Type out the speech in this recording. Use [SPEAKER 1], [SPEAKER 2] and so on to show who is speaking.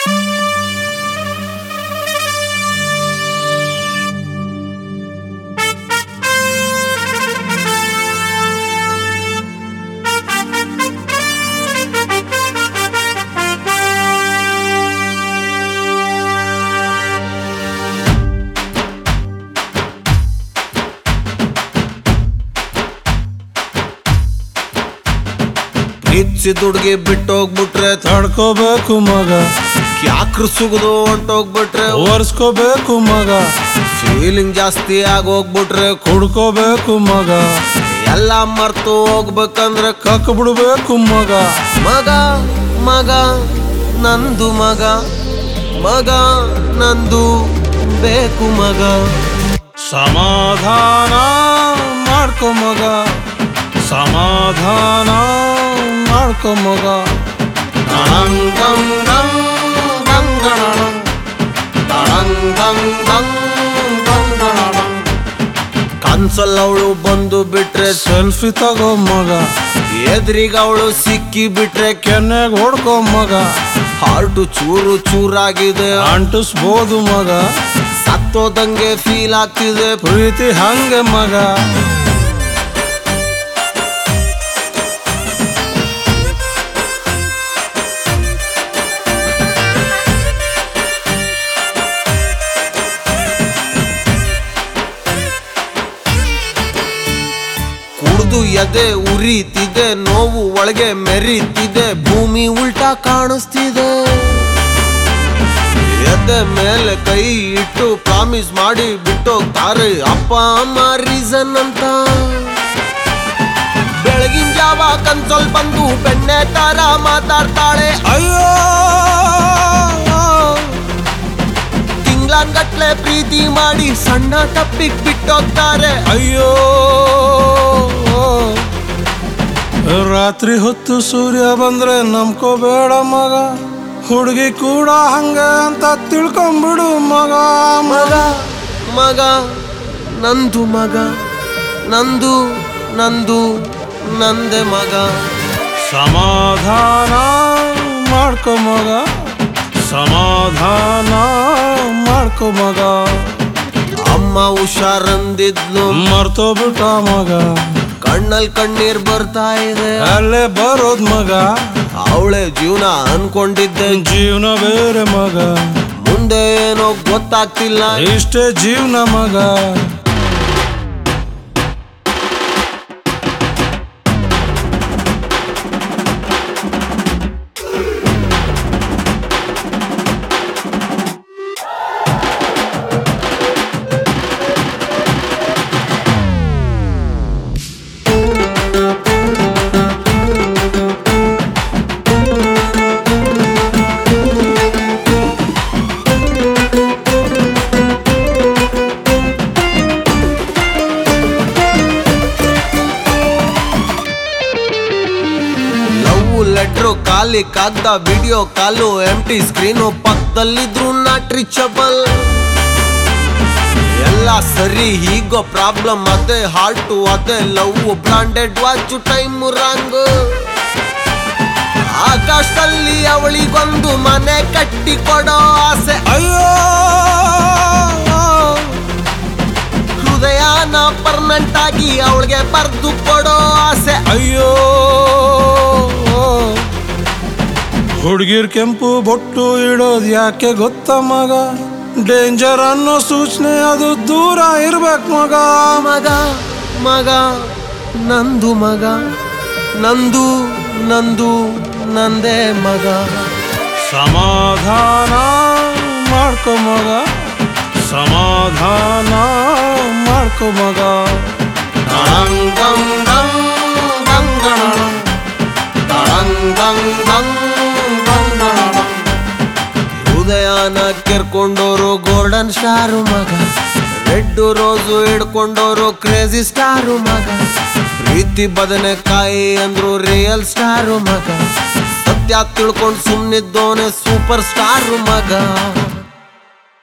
[SPEAKER 1] ಪ್ರೀತಿಸಿದ ಹುಡುಗಿ ಬಿಟ್ಟೋಗ್ಬಿಟ್ರೆ
[SPEAKER 2] ತಡ್ಕೋಬೇಕು ಮಗ
[SPEAKER 1] ಯಾಕ್ರು ಸುಗದು ಹೊಂಟೋಗ್ಬಿಟ್ರೆ
[SPEAKER 2] ಒರ್ಸ್ಕೋಬೇಕು ಮಗ
[SPEAKER 1] ಫೀಲಿಂಗ್ ಜಾಸ್ತಿ ಆಗೋಗ್ಬಿಟ್ರೆ
[SPEAKER 2] ಕುಡ್ಕೋಬೇಕು ಮಗ
[SPEAKER 1] ಎಲ್ಲ ಮರ್ತು ಹೋಗ್ಬೇಕಂದ್ರೆ
[SPEAKER 2] ಕಕ್ ಬಿಡ್ಬೇಕು ಮಗ
[SPEAKER 1] ಮಗ ಮಗ ನಂದು ಮಗ ಮಗ ನಂದು ಬೇಕು ಮಗ
[SPEAKER 2] ಸಮಾಧಾನ ಮಾಡ್ಕೊ ಮಗ ಸಮಾಧಾನ ಮಾಡ್ಕೊ ಮಗ
[SPEAKER 1] ತಳಂಗ್ ದಂಗ್ ದಂಗ್ ದಂಗ್ ದಣಡಂ. ತಳಂಗ್ ದಂಗ್ ದಂಗ್ ದಂಗ್ ದಣಡಂ. ಕನ್ಸಲ್ ಅವಳು ಬಂದು ಬಿಟ್ರೆ
[SPEAKER 2] ಸೆಲ್ಫಿ ತಗೋ ಮಗ
[SPEAKER 1] ಎದ್ರಿಗ ಅವಳು ಸಿಕ್ಕಿ ಬಿಟ್ರೆ
[SPEAKER 2] ಕೆನ್ನೆಗ್ ಹೊಡ್ಕೊ ಮಗ
[SPEAKER 1] ಹಾರ್ಟು ಚೂರು ಚೂರಾಗಿದೆ
[SPEAKER 2] ಅಂಟಿಸ್ಬೋದು ಮಗ
[SPEAKER 1] ಸತ್ತೋದಂಗೆ ಫೀಲ್ ಆಗ್ತಿದೆ
[SPEAKER 2] ಪ್ರೀತಿ ಹಂಗೆ ಮಗ
[SPEAKER 1] ಕುಡ್ದು ಎದೆ ಉರಿತಿದೆ ನೋವು ಒಳಗೆ ಮೆರೀತಿದೆ ಭೂಮಿ ಉಲ್ಟಾ ಕಾಣಿಸ್ತಿದೆ ಎದೆ ಮೇಲೆ ಕೈ ಇಟ್ಟು ಪ್ರಾಮಿಸ್ ಮಾಡಿ ಬಿಟ್ಟೋಗ್ತಾರೆ ಅಪ್ಪ ಅಮ್ಮ ರೀಸನ್ ಅಂತ ಬೆಳಗಿನ ಜಾವ ಕನ್ಸೋಲ್ ಬಂದು ಬೆಣ್ಣೆ ತರ ಮಾತಾಡ್ತಾಳೆ
[SPEAKER 2] ಅಯ್ಯೋ
[SPEAKER 1] ತಿಂಗ್ಳಂಗಟ್ಲೆ ಪ್ರೀತಿ ಮಾಡಿ ಸಣ್ಣ ತಪ್ಪಿಗ್ ಬಿಟ್ಟೋಗ್ತಾರೆ
[SPEAKER 2] ಅಯ್ಯೋ ರಾತ್ರಿ ಹೊತ್ತು ಸೂರ್ಯ ಬಂದ್ರೆ ನಂಬ್ಕೋಬೇಡ ಮಗ ಹುಡುಗಿ ಕೂಡ ಹಂಗೆ ಅಂತ ತಿಳ್ಕೊಂಬಿಡು ಮಗ
[SPEAKER 1] ಮಗ ಮಗ ನಂದು ಮಗ ನಂದು ನಂದು ನಂದೆ ಮಗ
[SPEAKER 2] ಸಮಾಧಾನ ಮಾಡ್ಕೊ ಮಗ ಸಮಾಧಾನ ಮಾಡ್ಕೊ ಮಗ
[SPEAKER 1] ಅಮ್ಮ ಹುಷಾರಂದಿದ್ಲು
[SPEAKER 2] ಮರ್ತೋಬಿಟ್ಟ ಮಗ
[SPEAKER 1] ಕಣ್ಣಲ್ ಕಣ್ಣೀರ್ ಬರ್ತಾ ಇದೆ
[SPEAKER 2] ಅಲ್ಲೇ ಬರೋದ್ ಮಗ
[SPEAKER 1] ಅವಳೆ ಜೀವನ ಅನ್ಕೊಂಡಿದ್ದೆ
[SPEAKER 2] ಜೀವನ ಬೇರೆ ಮಗ
[SPEAKER 1] ಮುಂದೆ ಏನೋ ಗೊತ್ತಾಗ್ತಿಲ್ಲ
[SPEAKER 2] ಇಷ್ಟೇ ಜೀವನ ಮಗ
[SPEAKER 1] ಲವ್ ಲೆಟ್ರು ಖಾಲಿ ಕಾಗ್ದ ವಿಡಿಯೋ ಕಾಲು ಎಂಟಿ ಸ್ಕ್ರೀನು ಪಕ್ಕದಲ್ಲಿದ್ರು ನಾಟ್ ರೀಚಬಲ್ ಎಲ್ಲ ಸರಿ ಹೀಗೋ ಪ್ರಾಬ್ಲಮ್ ಅದೇ ಹಾರ್ಟು ಅದೇ love branded watch time wrong ಆಕಾಶದಲ್ಲಿ ಅವಳಿಗೊಂದು ಮನೆ ಕಟ್ಟಿ ಕೊಡೋ ಆಸೆ
[SPEAKER 2] ಅಯ್ಯೋ
[SPEAKER 1] ಹೃದಯನ ಪರ್ಮನೆಂಟ್ ಆಗಿ ಅವಳಿಗೆ ಬರ್ದು ಕೊಡೋ ಆಸೆ
[SPEAKER 2] ಅಯ್ಯೋ ಹುಡುಗಿರ್ ಕೆಂಪು ಬೊಟ್ಟು ಇಡೋದು ಯಾಕೆ ಗೊತ್ತ ಮಗ ಡೇಂಜರ್ ಅನ್ನೋ ಸೂಚನೆ ಅದು ದೂರ ಇರ್ಬೇಕು ಮಗ
[SPEAKER 1] ಮಗ ಮಗ ನಂದು ಮಗ ನಂದು ನಂದು ನಂದೇ ಮಗ
[SPEAKER 2] ಸಮಾಧಾನ ಮಾಡ್ಕೊ ಮಗ ಸಮಾಧಾನ ಮಾಡ್ಕೊ ಮಗ
[SPEAKER 1] ತಳಂಗ್ ದಂಗ್ ದಂಗ್ ದಂಗ್ ದಣಡಂ. ತಳಂಗ್ ದಂಗ್ ದಂಗ್ ದಂಗ್ ದಣಡಂ. ಹೃದಯನ ಕೆರ್ಕೊಂಡೋರು ಗೋಲ್ಡನ್ ಸ್ಟಾರು ಮಗ ರೆಡ್ ರೋಸು ಹಿಡ್ಕೊಂಡೋರು ಕ್ರೇಜಿ ಸ್ಟಾರು ಮಗ ಪ್ರೀತಿ ಬದನೆಕಾಯಿ ಅಂದ್ರು ರಿಯಲ್ ಸ್ಟಾರು ಮಗ ಸತ್ಯ ತಿಳ್ಕೊಂಡು ಸುಮ್ಮನಿದ್ದೋನೆ ಸೂಪರ್ ಸ್ಟಾರು ಮಗ